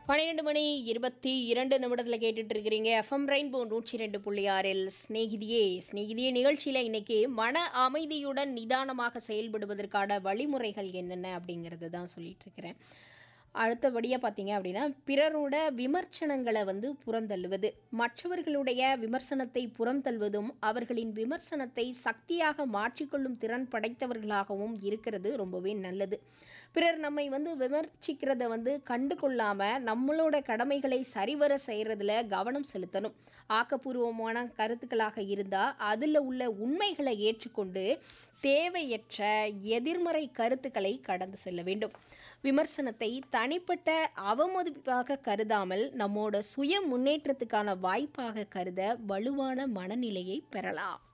பன்னிரெண்டு மணி இருபத்தி இரண்டு நிமிடத்தில் கேட்டுட்டு இருக்கிறீங்க எஃப்எம் ரெயின்போ நூற்றி ரெண்டு புள்ளி ஆறில் ஸ்நேகிதியே ஸ்நேகிதியே நிகழ்ச்சியில் இன்னைக்கு மன அமைதியுடன் நிதானமாக செயல்படுவதற்கான வழிமுறைகள் என்னென்ன அப்படிங்கிறது தான் சொல்லிட்டு இருக்கிறேன் அடுத்தபடியாக பார்த்தீங்க அப்படின்னா பிறரோட விமர்சனங்களை வந்து புறந்தள்ளுவது மற்றவர்களுடைய விமர்சனத்தை புறந்தள்ளுவதும் அவர்களின் விமர்சனத்தை சக்தியாக மாற்றிக்கொள்ளும் திறன் படைத்தவர்களாகவும் இருக்கிறது ரொம்பவே நல்லது பிறர் நம்மை வந்து விமர்சிக்கிறத வந்து கண்டு கொள்ளாமல் நம்மளோட கடமைகளை சரிவர செய்கிறதுல கவனம் செலுத்தணும் ஆக்கப்பூர்வமான கருத்துக்களாக இருந்தால் அதில் உள்ள உண்மைகளை ஏற்றுக்கொண்டு தேவையற்ற எதிர்மறை கருத்துக்களை கடந்து செல்ல வேண்டும் விமர்சனத்தை தனிப்பட்ட அவமதிப்பாக கருதாமல் நம்மோட சுய முன்னேற்றத்துக்கான வாய்ப்பாக கருத வலுவான மனநிலையை பெறலாம்